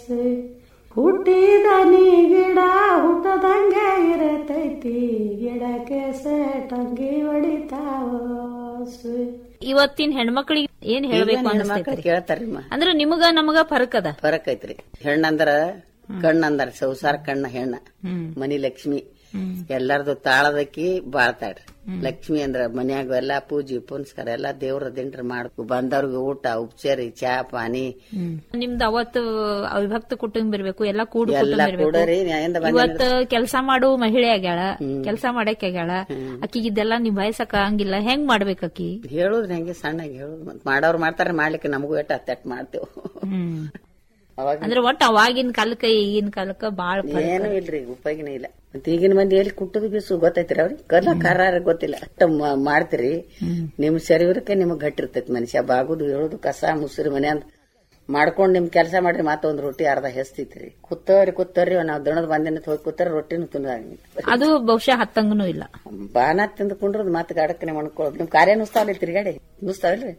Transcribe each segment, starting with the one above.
ಹುಟ್ಟಿದನಿ ಗಿಡ ಹುಟ್ಟದಂಗೆ ಇರತೈತಿ ಗಿಡಕ್ಕೆ ಸೇಟಂಗಿ ಹೊಡಿತಾವ ಸುಯ್ ಇವತ್ತಿನ ಹೆಣ್ಮಕ್ಳಿಗೆ ಏನ್ ಹೇಳ್ಬೇಕು ಅನಿಸ್ತೈತಿ ಕೇಳ್ತಾರಮ್ಮ ಅಂದ್ರ ನಿಮಗ ನಮಗ ಫರಕ್ ಅದ ಫರಕ್ ಐತ್ರಿ ಹೆಣ್ಣಂದ್ರ ಕಣ್ಣಂದ್ರ ಸಂಸಾರ ಕಣ್ಣ ಹೆಣ್ಣ ಮನಿ ಲಕ್ಷ್ಮಿ ಎಲ್ಲಾರ್ದು ತಾಳದಕ್ಕಿ ಬಾಳ್ತಾಳ್ರಿ ಲಕ್ಷ್ಮಿ ಅಂದ್ರ ಮನ್ಯಾಗ ಎಲ್ಲಾ ಪೂಜೆ ಪುನಸ್ಕಾರ ಎಲ್ಲಾ ದೇವ್ರ ದಿಂಡ್ರ ಮಾಡ್ಕೊ ಬಂದವ್ರಿಗೆ ಊಟ ಉಪಚಾರಿ ಚಾ ಪಾನಿ ನಿಮ್ದು ಅವತ್ತು ಅವಿಭಕ್ತ ಕುಟುಂಬ ಇರ್ಬೇಕು ಎಲ್ಲಾ ಕೂಡು ಎಲ್ಲಾ ಕುಟುಂಬ ಕೂಡರಿ ಇರ್ಬೇಕು ನ್ಯಾಯಿಂದ ಬಂದ ಇವತ್ತ ಕೆಲಸ ಮಾಡು ಮಹಿಳೆ ಆಗ್ಯಾಳ ಕೆಲಸ ಮಾಡಕ್ ಆಗ್ಯಾಳ ಆಕಿಗೆ ಇದೆಲ್ಲ ನಿಭಾಯಿಸಕ್ ಆಗಂಗಿಲ್ಲ ಹೆಂಗ್ ಮಾಡ್ಬೇಕು ಆಕಿ ಹೇಳುದ್ರಿ ಹಂಗೆ ಸಣ್ಣಗೆ ಹೇಳುದು ಮತ್ ಮಾಡೋರ್ ಮಾಡ್ತಾರ ಮಾಡ್ಲಿಕ್ಕೆ ನಮಗೂ ಎಟ್ಟ ಅತ್ತಟ್ ಮಾಡ್ತೇವ್ ಅವಾಗ ಅಂದ್ರೆ ಒಟ್ಟ ಅವಾಗಿನ ಕಾಲಕ್ಕ ಈಗಿನ ಕಾಲಕ್ಕ ಬಾಳ ಫರಕ್ ಏನು ಇಲ್ರಿ ಉಪಯೋಗನೇ ಇಲ್ಲ ಮತ್ತೆ ಈಗಿನ ಮಂದಿ ಎಲ್ಲಿ ಕುಟ್ಟದು ಬೀಸು ಗೊತ್ತೈತ್ರಿ ಅವ್ರಿಗೆ ಕಲ್ಲ ಕರಾರ ಗೊತ್ತಿಲ್ಲ ಅಷ್ಟ ಮ- ಮಾಡ್ತೀರಿ ನಿಮ್ ಶರೀರಕ್ಕೆ ನಿಮಗ್ ಗಟ್ಟಿರ್ತೈತಿ ಮನುಷ್ಯ ಬಾಗುದು ಹೇಳುದು ಕಸ ಮುಸುರಿ ಮನೆ ಅಂತ ಮಾಡ್ಕೊಂಡ್ ನಿಮ್ ಕೆಲಸ ಮಾಡ್ರಿ ಮತ್ತೊಂದ್ ರೊಟ್ಟಿ ಅರ್ಧ ಹೆಸ್ತೈತ್ರಿ ಕುತ್ತವ್ರಿ ಕುತ್ತವ್ರಿ ನಾವ್ ದಣದ ಬಂದಿನ ಹೋಗಿ ಕೂತಾರ ರೊಟ್ಟಿನೂ ತಿನ್ನಂಗಿಲ್ಲ ಅದು ಬಹುಶಃ ಹತ್ತಂಗನೂ ಇಲ್ಲ ಬಾನ ತಿಂದು ಕುಂಡ್ರದ್ ಮತ್ತೆ ಗಡಕ್ಕನೆ ಮಾಡ್ಕೊಳ್ಳೋದು ನಿಮ್ ಕಾರ್ಯ ನುಸ್ತಾವಲ್ಲ ತಿರ್ಗಾಡಿ ನುಸ್ತಾವಲ್ರಿ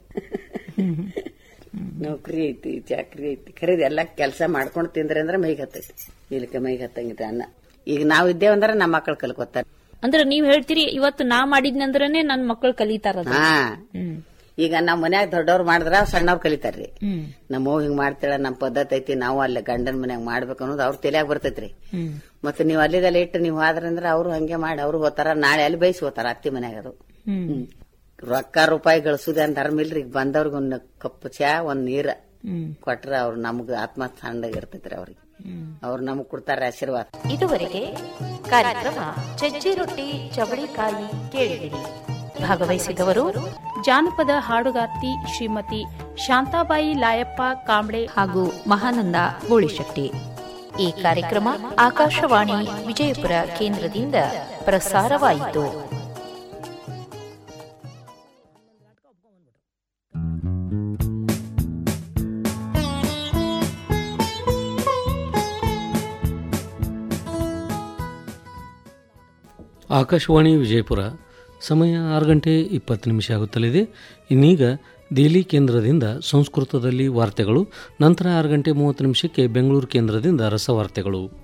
ನೌಕರಿ ಐತಿ ಚಾಕ್ರಿ ಐತಿ ಖರೀದಿ ಎಲ್ಲಾ ಕೆಲಸ ಮಾಡ್ಕೊಂಡು ತಿಂದ್ರಿ ಅಂದ್ರೆ ಮೈಗ್ ಹತ್ತೈತಿ ಇಲ್ಲಿಕ್ಕೆ ಮೈಗ್ ಹತ್ತಂಗಿದ್ರೆ ಅನ್ನ ಈಗ ನಾವ್ ಇದ್ದೇವಂದ್ರೆ ನಮ್ಮ ಮಕ್ಕಳು ಕಲ್ಕೋತಾರ ಅಂದ್ರ ನೀವ್ ಹೇಳ್ತೀರಿ ಇವತ್ತು ನಾ ಮಾಡಿದ್ನಂದ್ರನೇ ನನ್ ಮಕ್ಕಳು ಕಲಿತಾರ ಅದು. ಹಾ ಹ್ಮ್ ಈಗ ನಾವ್ ಮನ್ಯಾಗ ದೊಡ್ಡವ್ರು ಮಾಡಿದ್ರ ಸಣ್ಣವ್ರು ಕಲಿತಾರ್ರಿ ಹ್ಮ್ ನಮ್ಮ ಅವ್ವ ಹಿಂಗ್ ಮಾಡ್ತಾಳ ನಮ್ ಪದ್ಧತಿ ಐತಿ ನಾವು ಅಲ್ಲೇ ಗಂಡನ ಮನ್ಯಾಗ ಮಾಡ್ಬೇಕು ಅನ್ನೋದು ಅವ್ರ ತಲೆಯಾಗ ಬರ್ತೈತ್ರಿ ಹ್ಮ್ ಮತ್ತೆ ನೀವು ಅಲ್ಲಿದಲ್ಲೇ ಇಟ್ಟು ನೀವು ಆದ್ರಂದ್ರ ಅವ್ರು ಹಂಗೆ ಮಾಡಿ ಅವ್ರು ಹೋತಾರ ನಾಳೆ ಅಲ್ಲಿ ಬೈಸಿ ಹೋತಾರ ಅತ್ತಿ ಮನ್ಯಾಗ ಅದು ಹ್ಮ್ ಹ್ಮ್. ರೊಕ್ಕ ರೂಪಾಯಿ ಗಳಿಸುದ ಅಂತ ಧರ್ಮ ಇಲ್ರಿ ಈಗ ಬಂದವ್ರಿಗೆ ಒಂದ್ ಕಪ್ ಚಾ ಒಂದ್ ನೀರ ಹ್ಮ್ ಕೊಟ್ರ ಅವ್ರು ನಮ್ಗ ಆತ್ಮ ತಣ್ಣಗ ಇರ್ತೈತ್ರಿ ಅವ್ರಿಗೆ ಅವ್ರು ನಮಗ್ ಕೊಡ್ತಾರ ಆಶೀರ್ವಾದ ಇದುವರೆಗೆ ಕಾರ್ಯಕ್ರಮ ಚಜ್ಜಿ ರೊಟ್ಟಿ ಚವಳಿಕಾಯಿ ಕೇಳಿದಿರಿ ಭಾಗವಹಿಸಿದವರು ಜಾನಪದ ಹಾಡುಗಾರ್ತಿ ಶ್ರೀಮತಿ ಶಾಂತಾಬಾಯಿ ಲಾಯಪ್ಪ ಕಾಂಬ್ಳೆ ಹಾಗೂ ಮಹಾನಂದ ಗೋಳಿಶೆಟ್ಟಿ ಈ ಕಾರ್ಯಕ್ರಮ ಆಕಾಶವಾಣಿ ವಿಜಯಪುರ ಕೇಂದ್ರದಿಂದ ಪ್ರಸಾರವಾಯಿತು ಆಕಾಶವಾಣಿ ವಿಜಯಪುರ ಸಮಯ ಆರು ಗಂಟೆ ಇಪ್ಪತ್ತು ನಿಮಿಷ ಆಗುತ್ತಲಿದೆ ಇನ್ನೀಗ ದೆಹಲಿ ಕೇಂದ್ರದಿಂದ ಸಂಸ್ಕೃತದಲ್ಲಿ ವಾರ್ತೆಗಳು ನಂತರ ಆರು ಗಂಟೆ ಮೂವತ್ತು ನಿಮಿಷಕ್ಕೆ ಬೆಂಗಳೂರು ಕೇಂದ್ರದಿಂದ ರಸವಾರ್ತೆಗಳು